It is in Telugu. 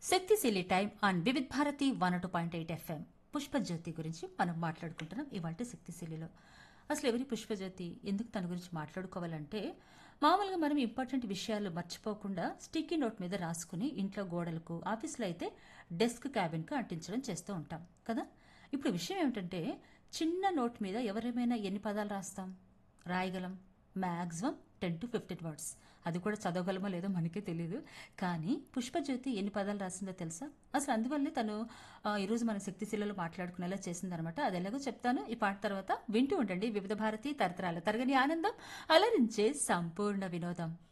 శక్తిశీలి time on Vividh Bharati one two point eight FM Pushpajyothi గురించి మనం మాట్లాడుకుంటున్నాం ఇవాళ శక్తిశీలిలో అసలు ఎవరి పుష్పజ్యోతి ఎందుకు తన గురించి మాట్లాడుకోవాలంటే మామూలుగా మనం ఇంపార్టెంట్ విషయాలు మర్చిపోకుండా స్టిక్కీ నోట్ మీద రాసుకుని ఇంట్లో గోడలకు ఆఫీస్లో అయితే డెస్క్ క్యాబిన్కు అంటించడం చేస్తూ ఉంటాం కదా ఇప్పుడు విషయం ఏమిటంటే చిన్న నోట్ మీద ఎవరేమైనా ఎన్ని పదాలు రాస్తాం రాయగలం maximum ten to fifteen words అది కూడా చదవగలమో లేదో మనకే తెలియదు కానీ పుష్పజ్యోతి ఎన్ని పదాలు రాసిందో తెలుసా అసలు అందువల్లే తను ఆ, ఈరోజు మన శక్తిశీలలో మాట్లాడుకునేలా చేసిందనమాట అది ఎలాగో చెప్తాను ఈ పాట తర్వాత వింటూ ఉండండి వివిధ భారతి తరతరాల తరగని ఆనందం అలరించే సంపూర్ణ వినోదం